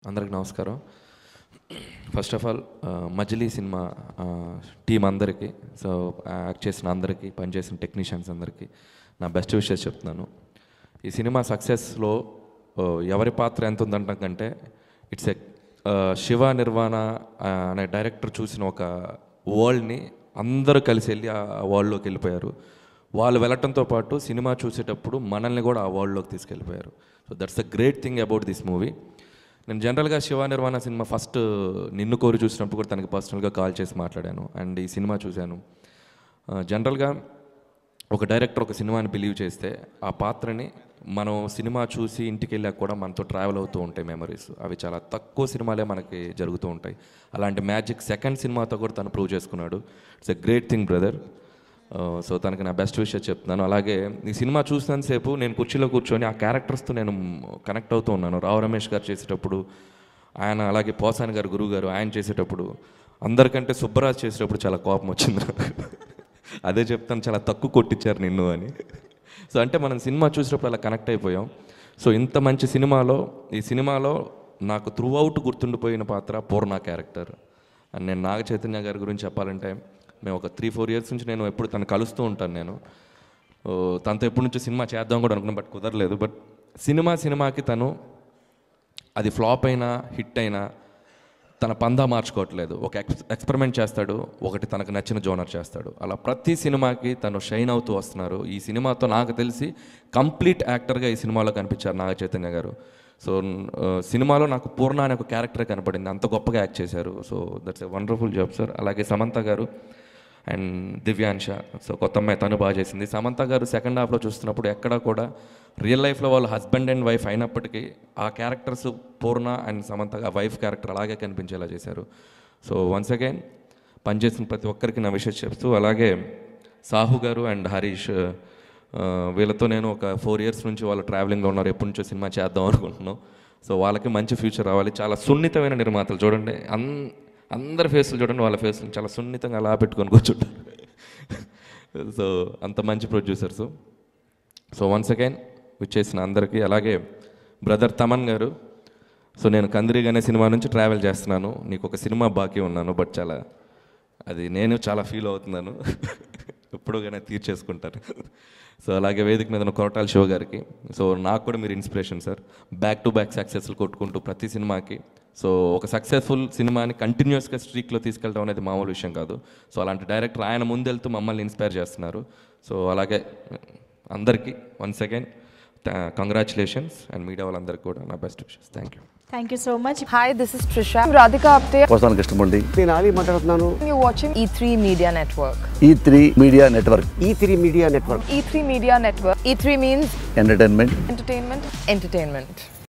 అందరికి నమస్కారం first of all Majili cinema team అందరికీ సో యాక్ట్ చేసిన అందరికీ పనిచేసిన టెక్నీషియన్స్ అందరికీ నా బెస్ట్ విషెస్ చెప్తున్నాను ఈ సినిమా సక్సెస్లో ఎవరి పాత్ర ఎంత ఉందంటాం కంటే ఇట్స్ ఎ శివ నిర్వాణ ఆ, అనే డైరెక్టర్ చూసిన ఒక వరల్డ్ని అందరూ కలిసి వెళ్ళి ఆ వరల్డ్లోకి వెళ్ళిపోయారు వాళ్ళు వెళ్ళటంతో పాటు సినిమా చూసేటప్పుడు మనల్ని కూడా ఆ వరల్డ్లోకి తీసుకెళ్ళిపోయారు so that's the great thing about this movie నేను జనరల్గా శివ నిర్వాణ సినిమా ఫస్ట్ నిన్ను కోరి చూసినప్పుడు కూడా తనకి పర్సనల్గా కాల్ చేసి మాట్లాడాను అండ్ ఈ సినిమా చూశాను ఆ, జనరల్గా ఒక డైరెక్టర్ ఒక సినిమాని బిలీవ్ చేస్తే ఆ పాత్రని మనం సినిమా చూసి ఇంటికి వెళ్ళాక కూడా మనతో ట్రావెల్ అవుతూ ఉంటాయి మెమరీస్ అవి చాలా తక్కువ సినిమాలే మనకి జరుగుతూ ఉంటాయి అలాంటి మ్యాజిక్ సెకండ్ సినిమాతో కూడా తను ప్రూవ్ చేసుకున్నాడు it's a great thing brother so తనకి నా బెస్ట్ విషయం చెప్తున్నాను అలాగే ఈ సినిమా చూసినంతసేపు నేను కుర్చీలో కూర్చొని ఆ క్యారెక్టర్స్తో నేను కనెక్ట్ అవుతూ ఉన్నాను రావు రమేష్ గారు చేసేటప్పుడు ఆయన అలాగే పోసాని గారు గురువు గారు ఆయన చేసేటప్పుడు అందరికంటే సుబ్బరాజ్ చేసేటప్పుడు చాలా కోపం వచ్చింది నాకు. అదే చెప్తాను చాలా తక్కువ కొట్టించారు నిన్ను అని సో అంటే మనం సినిమా చూసినప్పుడు అలా కనెక్ట్ అయిపోయాం సో ఇంత మంచి సినిమాలో ఈ సినిమాలో నాకు త్రూ అవుట్ గుర్తుండిపోయిన పాత్ర పూర్ణ క్యారెక్టర్ అండ్ నేను నాగ చైతన్య గారి గురించి చెప్పాలంటే మేము ఒక త్రీ ఫోర్ ఇయర్స్ నుంచి నేను ఎప్పుడు తను కలుస్తూ ఉంటాను నేను ఓ, తనతో ఎప్పటి నుంచో సినిమా చేద్దాం కూడా అనుకున్నాను బట్ కుదరలేదు బట్ సినిమా సినిమాకి తను అది ఫ్లాప్ అయినా హిట్ అయినా తన పందా మార్చుకోవట్లేదు ఒక ఎక్స్ ఎక్స్పెరిమెంట్ చేస్తాడు ఒకటి తనకు నచ్చిన జోనర్ చేస్తాడు అలా ప్రతి సినిమాకి తను షైన్ అవుతూ వస్తున్నారు ఈ సినిమాతో నాకు తెలిసి కంప్లీట్ యాక్టర్గా ఈ సినిమాలో కనిపించారు నాగ చైతన్య గారు సో ఆ, సినిమాలో నాకు పూర్ణ అనే ఒక క్యారెక్టర్ కనపడింది అంత గొప్పగా యాక్ట్ చేశారు so that's a wonderful job sir అలాగే సమంత గారు అండ్ దివ్యాంశ సో కొత్త అమ్మాయి తను బాగా చేసింది సమంత గారు సెకండ్ హాఫ్లో చూస్తున్నప్పుడు ఎక్కడా కూడా రియల్ లైఫ్లో వాళ్ళు హస్బెండ్ అండ్ వైఫ్ అయినప్పటికీ ఆ క్యారెక్టర్స్ పూర్ణ అండ్ సమంత ఆ వైఫ్ క్యారెక్టర్ అలాగే కనిపించేలా చేశారు సో వన్స్ అగైన్ పనిచేసిన ప్రతి ఒక్కరికి నా విషయం చెప్తూ అలాగే సాహు గారు అండ్ హరీష్ ఆ, వీళ్ళతో నేను ఒక ఫోర్ ఇయర్స్ నుంచి వాళ్ళు ట్రావెలింగ్లో ఉన్నారు ఎప్పటి నుంచో సినిమా చేద్దాం అనుకుంటున్నాం సో వాళ్ళకి మంచి ఫ్యూచర్ రావాలి చాలా సున్నితమైన నిర్మాతలు చూడండి అన్ అందరి ఫేసులు చూడండి వాళ్ళ ఫేసులు చాలా సున్నితంగా అలా పెట్టుకొని కూర్చుంటారు సో అంత మంచి ప్రొడ్యూసర్స్ సో వన్స్ అగైన్ విచ్చేసిన అందరికీ అలాగే బ్రదర్ తమన్ గారు సో నేను కందిరి అనే సినిమా నుంచి ట్రావెల్ చేస్తున్నాను నీకు ఒక సినిమా బాకీ ఉన్నాను బట్ చాలా అది నేను చాలా ఫీల్ అవుతున్నాను ఎప్పుడుగానే తీర్చేసుకుంటాను సో అలాగే వేదిక మీద ఉన్న కొరటాల శివ గారికి సో నాకు కూడా మీరు inspiration sir back to back సక్సెస్లు కొట్టుకుంటూ ప్రతి సినిమాకి సో ఒక సక్సెస్ఫుల్ సినిమాని కంటిన్యూస్గా స్ట్రీక్లో తీసుకెళ్ళడం అనేది మామూలు విషయం కాదు సో అలాంటి డైరెక్టర్ ఆయన ముందెళ్తూ మమ్మల్ని ఇన్స్పైర్ చేస్తున్నారు సో అలాగే అందరికీ once again congratulations and media వాళ్ళందరికీ కూడా నా best wishes thank you Thank you so much. Hi, this is Trisha. I'm Radhika Apte. వస్తాను కృష్ణమూర్తి నేను ఆలీ మాట్లాడుతున్నాను You're watching E3 Media Network. E three media network E three media network E3 Media Network. E3 means entertainment entertainment, entertainment.